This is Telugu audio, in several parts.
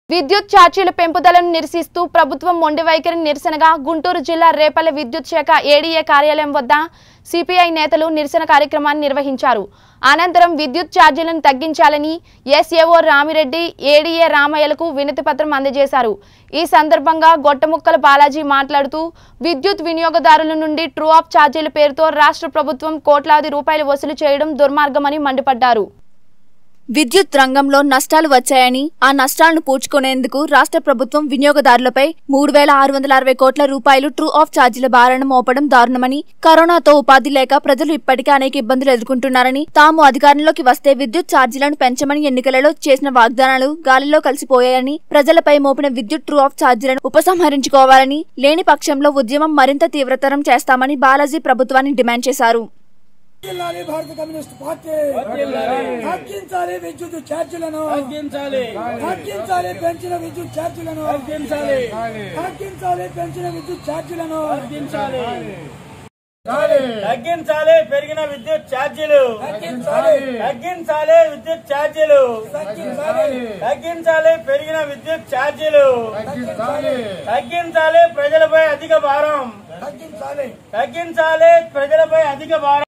విద్యుత్ ఛార్జీల పెంపుదలను నిరసిస్తూ ప్రభుత్వం మొండి వైఖరిని నిరసనగా గుంటూరు జిల్లా రేపల్లె విద్యుత్ శాఖ ఏడీఏ కార్యాలయం వద్ద సిపిఐ నేతలు నిరసన కార్యక్రమాన్ని నిర్వహించారు అనంతరం విద్యుత్ ఛార్జీలను తగ్గించాలని ఎస్ఏఓ రామిరెడ్డి ఏడీఏ రామయ్యలకు వినతి పత్రం అందజేశారు ఈ సందర్భంగా గొట్టముక్కల బాలాజీ మాట్లాడుతూ విద్యుత్ వినియోగదారుల నుండి ట్రూ ఆఫ్ ఛార్జీల పేరుతో రాష్ట్ర ప్రభుత్వం కోట్లాది రూపాయలు వసూలు చేయడం దుర్మార్గమని మండిపడ్డారు విద్యుత్ రంగంలో నష్టాలు వచ్చాయని ఆ నష్టాలను పూడ్చుకునేందుకు రాష్ట్ర ప్రభుత్వం వినియోగదారులపై మూడు వేల ఆరు వందల అరవై కోట్ల రూపాయలు ట్రూ ఆఫ్ ఛార్జీల భారాన్ని మోపడం దారుణమని కరోనాతో ఉపాధి లేక ప్రజలు ఇప్పటికే అనేక ఇబ్బందులు ఎదుర్కొంటున్నారని తాము అధికారంలోకి వస్తే విద్యుత్ ఛార్జీలను పెంచమని ఎన్నికలలో చేసిన వాగ్దానాలు గాలిలో కలిసిపోయాయని ప్రజలపై మోపిన విద్యుత్ ట్రూ ఆఫ్ ఛార్జీలను ఉపసంహరించుకోవాలని లేని పక్షంలో ఉద్యమం మరింత తీవ్రతరం చేస్తామని బాలాజీ ప్రభుత్వాన్ని డిమాండ్ చేశారు జిల్లాని భారత కమ్యూనిస్ట్ పార్టీ తగ్గించాలి విద్యుత్ ఛార్జీలను తగ్గించాలి తగ్గించాలి పెంచిన విద్యుత్ ఛార్జీలను తగ్గించాలి తగ్గించాలి పెంచిన విద్యుత్ ఛార్జీలను తగ్గించాలి తగ్గించాలి పెరిగిన విద్యుత్ ఛార్జీలు తగ్గించాలి తగ్గించాలి విద్యుత్ ఛార్జీలు తగ్గించాలి తగ్గించాలి పెరిగిన విద్యుత్ ఛార్జీలు తగ్గించాలి తగ్గించాలి ప్రజలపై అధిక భారం తగ్గించాలి తగ్గించాలి ప్రజలపై అధిక భారం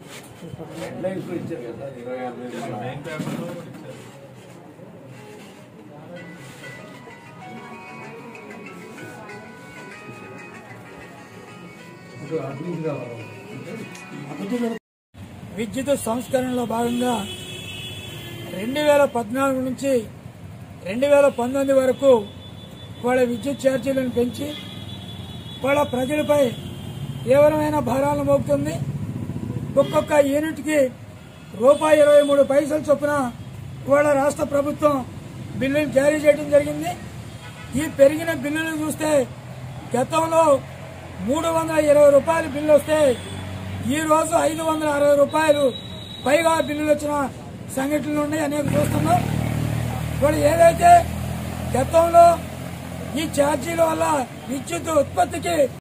విద్యుత్ సంస్కరణలో భాగంగా రెండు వేల పద్నాలుగు నుంచి రెండు వేల పంతొమ్మిది వరకు వాళ్ళ విద్యుత్ ఛార్జీలను పెంచి వాళ్ళ ప్రజలపై తీవ్రమైన భారాలను మోపుతుంది ఒక్కొక్క యూనిట్కి రూపాయి ఇరవై మూడు పైసల చొప్పున వాళ్ళ రాష్ట్ర ప్రభుత్వం బిల్లులు జారీ చేయడం జరిగింది ఈ పెరిగిన బిల్లులు చూస్తే గతంలో మూడు వందల ఇరవై రూపాయలు బిల్లు వస్తే ఈ రోజు ఐదు వందల అరవై రూపాయలు పైగా బిల్లులు వచ్చిన సంఘటనలు ఉన్నాయి అనేక చూస్తున్నాం ఇప్పుడు ఏదైతే గతంలో ఈ ఛార్జీల వల్ల విద్యుత్ ఉత్పత్తికి